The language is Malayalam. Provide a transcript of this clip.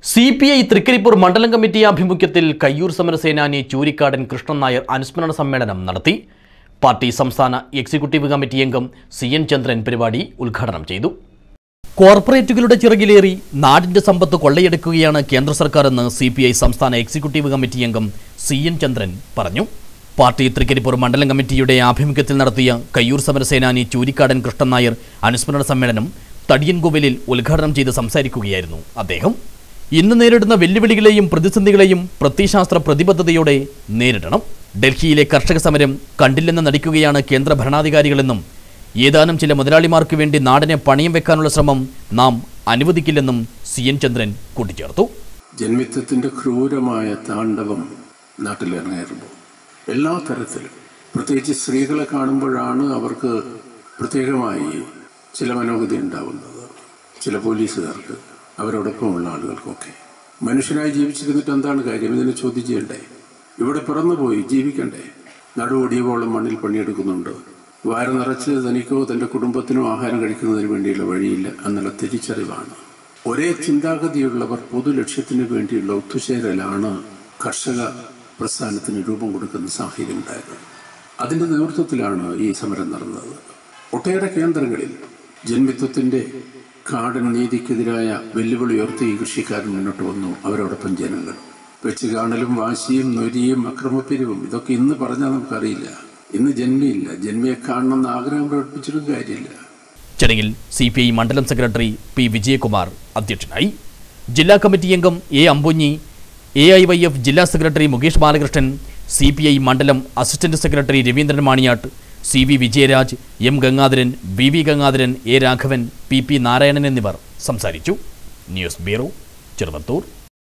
സി പി ഐ തൃക്കരിപ്പൂർ മണ്ഡലം കമ്മിറ്റി ആഭിമുഖ്യത്തിൽ കയ്യൂർ സമരസേനാനി ചൂരിക്കാടൻ കൃഷ്ണൻ നായർ അനുസ്മരണ സമ്മേളനം നടത്തി പാർട്ടി സംസ്ഥാന എക്സിക്യൂട്ടീവ് കമ്മിറ്റി അംഗം സി എൻ ചന്ദ്രൻ പരിപാടി ഉദ്ഘാടനം ചെയ്തു കോർപ്പറേറ്റുകളുടെ ചിറകിലേറി നാടിന്റെ സമ്പത്ത് കൊള്ളയെടുക്കുകയാണ് കേന്ദ്ര സർക്കാർ എന്ന് സി പി ഐ സംസ്ഥാന എക്സിക്യൂട്ടീവ് കമ്മിറ്റി അംഗം സി എൻ ചന്ദ്രൻ പറഞ്ഞു പാർട്ടി തൃക്കരിപ്പൂർ മണ്ഡലം കമ്മിറ്റിയുടെ ആഭിമുഖ്യത്തിൽ നടത്തിയ കയ്യൂർ സമരസേനാനി ചൂരിക്കാടൻ കൃഷ്ണൻ നായർ അനുസ്മരണ സമ്മേളനം തടിയൻകോവിലിൽ ഉദ്ഘാടനം ചെയ്ത് സംസാരിക്കുകയായിരുന്നു അദ്ദേഹം ഇന്ന് നേരിടുന്ന വെല്ലുവിളികളെയും പ്രതിസന്ധികളെയും പ്രത്യയശാസ്ത്ര പ്രതിബദ്ധതയോടെ നേരിടണം ഡൽഹിയിലെ കർഷക സമരം കണ്ടില്ലെന്ന് നടിക്കുകയാണ് കേന്ദ്ര ഭരണാധികാരികളെന്നും ഏതാനും ചില മുതലാളിമാർക്ക് വേണ്ടി നാടിനെ പണയം വെക്കാനുള്ള ശ്രമം നാം അനുവദിക്കില്ലെന്നും സി എൻ ചന്ദ്രൻ കൂട്ടിച്ചേർത്തു ജന്മിത്വത്തിന്റെ ക്രൂരമായ താണ്ഡവം നാട്ടിലിറങ്ങേറുമ്പോൾ എല്ലാ തരത്തിലും പ്രത്യേകിച്ച് സ്ത്രീകളെ കാണുമ്പോഴാണ് അവർക്ക് പ്രത്യേകമായി ചില മനോഗതി ഉണ്ടാവുന്നത് ചില പോലീസുകാർക്ക് അവരോടൊപ്പമുള്ള ആളുകൾക്കൊക്കെ മനുഷ്യനായി ജീവിച്ചിരുന്നിട്ട് എന്താണ് കാര്യം ഇതിനെ ചോദ്യം ചെയ്യണ്ടേ ഇവിടെ പിറന്നുപോയി ജീവിക്കണ്ടേ നടുവൊടിയോളം മണ്ണിൽ പണിയെടുക്കുന്നുണ്ട് വയറ് നിറച്ച് തനിക്കോ തന്റെ കുടുംബത്തിനോ ആഹാരം കഴിക്കുന്നതിന് വേണ്ടിയുള്ള വഴിയില്ല എന്നുള്ള തിരിച്ചറിവാണ് ഒരേ ചിന്താഗതിയുള്ളവർ പൊതു ലക്ഷ്യത്തിന് വേണ്ടിയുള്ള ഒത്തുചേരലാണ് കർഷക പ്രസ്ഥാനത്തിന് രൂപം കൊടുക്കുന്ന സാഹചര്യം ഉണ്ടായത് അതിന്റെ നേതൃത്വത്തിലാണ് ഈ സമരം നടന്നത് ഒട്ടേറെ കേന്ദ്രങ്ങളിൽ ജന്മിത്വത്തിന്റെ കാടൻ നീതിക്കെതിരായ വെല്ലുവിളി ഉയർത്തി ഈ കൃഷിക്കാരൻ മുന്നോട്ട് വന്നു അവരോടൊപ്പം ജനങ്ങൾ വെച്ച് കാണലും വാശിയും നൊരിയും അക്രമപ്പിരിവും ഇതൊക്കെ ഇന്ന് പറഞ്ഞാൽ നമുക്കറിയില്ല ഇന്ന് ജന്മിയില്ല ജന്മിയെ കാണണമെന്ന് ആഗ്രഹം പ്രകടിപ്പിച്ചിട്ടും കാര്യമില്ല ചടങ്ങിൽ സി പി ഐ മണ്ഡലം സെക്രട്ടറി പി വിജയകുമാർ അധ്യക്ഷനായി ജില്ലാ കമ്മിറ്റി അംഗം A Ambunhi A I Y F ജില്ലാ secretary Mukesh Balakrishnan C P I മണ്ഡലം assistant secretary Raveendran Maniyat C V Vijayaraj M Gangadharan V V Gangadharan A Raghavan P P Narayanan എന്നിവർ സംസാരിച്ചു ന്യൂസ് ബ്യൂറോ ചെറുവത്തൂർ